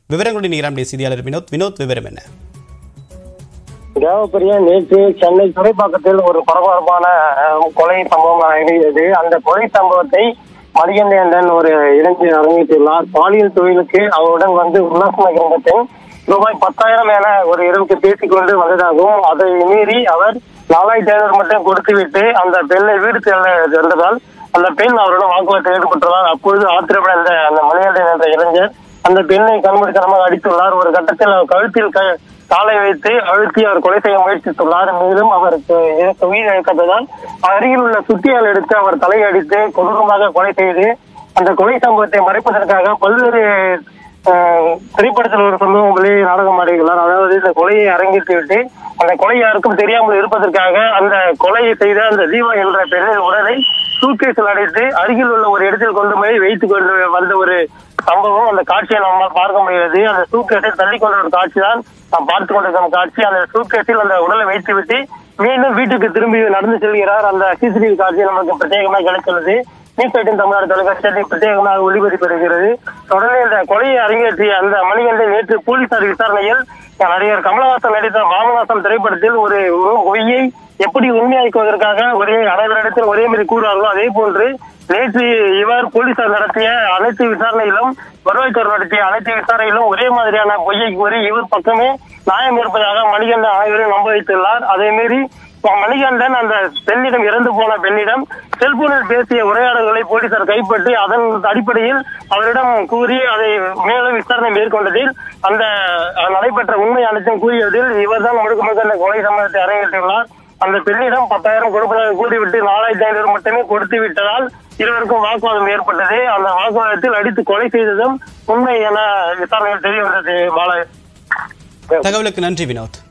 விவரங்களுடன் நீராம் நம்முடைய செய்தியாளர் வினோத் வினோத் விவரம் என்ன தேவப்பிரியா நேற்று சென்னை துறைப்பாக்கத்தில் ஒரு பரபரப்பான அஹ், கொலை சம்பவம் நிகழ்ந்தது அந்த கொலை சம்பவத்தை மதியந்தேந்தன் ஒரு இளைஞர் அரங்கேற்றுள்ளார் பாலியல் தொழிலுக்கு அவருடன் வந்து உல்லாசமாக இருந்த பெண் ரூபாய் பத்தாயிரம் என ஒரு இரவுக்கு பேசிக்கொண்டு வந்ததாகவும் அதை மீறி அவர் நாலாயிரத்தி ஐநூறு மட்டும் கொடுத்துவிட்டு அந்த பெண்ணை வீடு செல்ல சென்றதால் அந்த பெண் அவருடன் வாக்குவாதத்தில் ஈடுபட்டதால் அப்பொழுது ஆத்திரமடைந்த அந்த மணிகண்டன் என்ற இளைஞர் அந்த பெண்ணை கண்மூடித்தனமாக அடித்துள்ளார் ஒரு கட்டத்தில் அவர் கழுத்தில் க- காலை வைத்து அழுத்தி அவர் கொலை செய்ய முயற்சித்துள்ளார் மேலும் அவருக்கு இழக்க- உயிர் இழக்கப்பட்டதால் அருகில் உள்ள சுத்தியால் எடுத்து அவர் தலையை அடித்து கொடூரமாக கொலை செய்து அந்த கொலை சம்பவத்தை மறைப்பதற்காக பல்வேறு அஹ், திரைப்படத்தில் ஒரு சம்பவம் வெளியே நாடகம் ஆடுகிறார் அதாவது இந்த கொலையை அரங்கேற்றி விட்டு அந்த கொலை யாருக்கும் தெரியாமல் இருப்பதற்காக அந்த கொலையை செய்த அந்த ஜீவா என்ற பெண்ணின் உடலை சூட்கேஸில் அடைத்து அருகில் உள்ள ஒரு இடத்தில் கொண்டு போய் வைத்துக் கொண்டு வந்த ஒரு சம்பவம் அந்த காட்சியை நம்மால் பார்க்க முடிகிறது அந்த சூட்கேஸில் தள்ளி கொண்ட ஒரு காட்சி தான் நாம் பார்த்து கொண்டிருக்கும் காட்சி அந்த சூட்கேஸில் அந்த உடலை வைத்து விட்டு மீண்டும் வீட்டுக்கு திரும்பி நடந்து செல்கிறார் அந்த சிசிடிவி காட்சி நமக்கு பிரத்யேகமாக கிடைத்துள்ளது நியூஸ் எயிட்டின் தமிழ்நாடு தொலைக்காட்சியில் பிரத்யேகமாக ஒளிபரப்பெறுகிறது தொடர்ந்து இந்த கொலையை அரங்கேற்றிய அந்த மணிகண்டன் நேற்று போலீசார் விசாரணையில் நடிகர் கமலஹாசன் நடித்த வாமநாசம் திரைப்படத்தில் ஒரு பொய்யை எப்படி உண்மையாக்குவதற்காக ஒரே அனைவரிடத்தில் ஒரே மாதிரி கூறுவார்களோ அதே போன்று நேற்று இவர் போலீசார் நடத்திய அனைத்து விசாரணையிலும் வருவாய்த்துறை நடத்திய அனைத்து விசாரணையிலும் ஒரே மாதிரியான பொய்யை கூறி இவர் பக்கமே நியாயம் இருப்பதாக மணிகண்டன் அனைவரையும் நம்ப வைத்துள்ளார் அதே மீறி மணிகண்டன் அந்த பெண்ணிடம் இறந்து போன பெண்ணிடம் செல்போனில் பேசிய உரையாடல்களை போலீசார் கைப்பற்றி அதன் அடிப்படையில் அவரிடம் கூறி அதை மேலும் விசாரணை மேற்கொண்டதில் அந்த அஹ், நடைபெற்ற உண்மை அனைத்தும் கூறியதில் இவர்தான் முழுக்க முழுக்க அந்த கொலை சம்பவத்தை அரங்கேற்றியுள்ளார் அந்த பெண்ணிடம் பத்தாயிரம் கொடுப்பதாக கூறிவிட்டு நாலாயிரத்தி ஐநூறு மட்டுமே கொடுத்து விட்டதால் இருவருக்கும் வாக்குவாதம் ஏற்பட்டது அந்த வாக்குவாதத்தில் அடித்து கொலை செய்ததும் உண்மை என விசாரணையில் தெரிய வந்தது பால தகவலுக்கு நன்றி வினோத்